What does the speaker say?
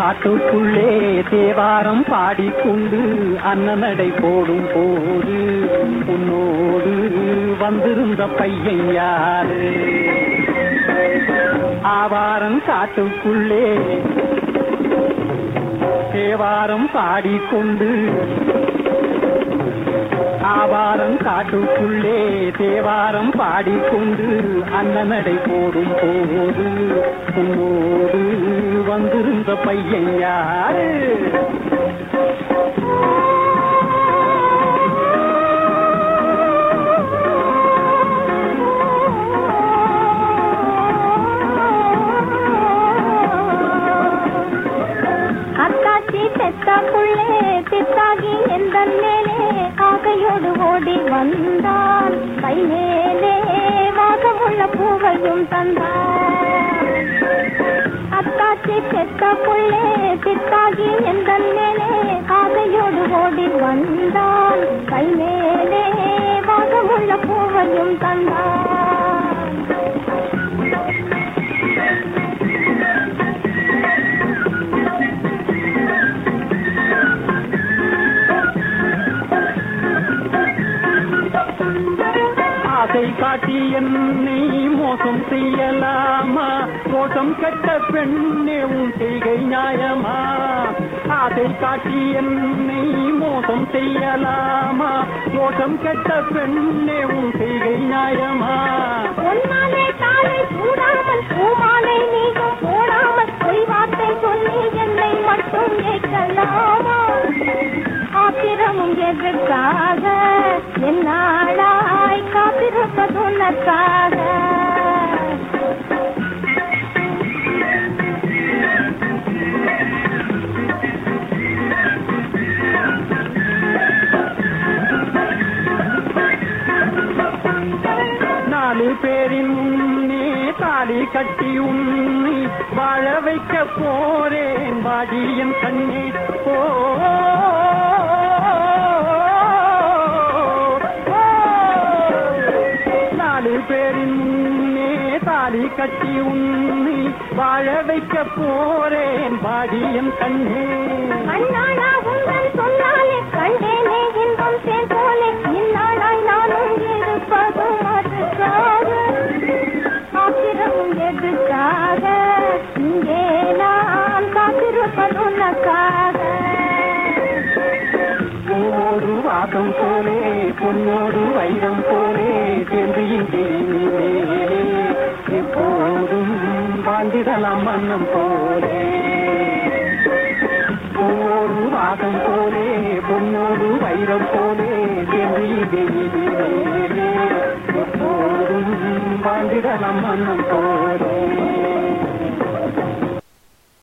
காட்டுக்குள்ளே தேவாரம் பாடிக்கொண்டு அன்னநடை போடும் போது உன்னோடு வந்திருந்த பையன் யாரு ஆவாரம் காட்டுக்குள்ளே தேவாரம் பாடிக்கொண்டு ஆவாரம் காட்டுக்குள்ளே தேவாரம் பாடிக்கொண்டு அன்னநடை போடும் போது உன்னோடு வந்திருந்த பையன் யாரு அத்தாச்சி பெத்தாக்குள்ளே பித்தாகி எந்த மேலே ஆகையோடு ஓடி வந்தான் கை மேலே வாசமுள்ள பூவையும் தந்தான் அத்தாச்சி பெத்தாக்குள்ளே பித்தாகி எந்த மேலே ஆகையோடு ஓடி வந்தான் கை மேலே வாசமுள்ள பூவையும் தந்தான் ஆசை காட்டி என்னை மோசம் செய்யலாமா மோசம் கெட்ட பெண்ணே உன் செய்கை நியாயமா ஆசை காட்டி என்னை மோசம் செய்யலாமா மோசம் கெட்ட பெண்ணே உன் செய்கை நியாயமா பொன்மாலை தாளை சூடாமல் பூமாலை நீயும் போடாமல் பொய் வார்த்தை சொல்லி என்னை மட்டும் கேட்கலாமா ஆத்திரமும் எதற்காக என்னாளாய் காத்திருப்பதுனக்காக நாலு பேரின் முன்னே தாலி கட்டி உன்னை வாழ வைக்க போறேன் வாடியன் கண்ணே ஓ நாலு பேரின் முன்னே தாலி கட்டி உன்னை வாழ வைக்க போறேன் வாடியன் கண்ணே அண்ணாடா உங்கள் சொன்னாலே கண்டேனே இன்பம் தேன் போலே இந்நாளாய் நானும் இருப்பதும் அதுக்காக ஆத்திரமும் எதுக்காக இங்கே நான் காத்திருப்பதுனக்காக பூவோடு வாசம் போலே பொன்னோடு வைரம் போலே சேர்ந்து இங்கே மேலே எப்போதும் வாழ்ந்திடலாம் மன்னம் போலே பூவோடு வாசம் போலே பொன்னோடு வைரம் போலே சேர்ந்து இங்கே மேலே எப்போதும் வாழ்ந்திடலாம் மன்னம் போலே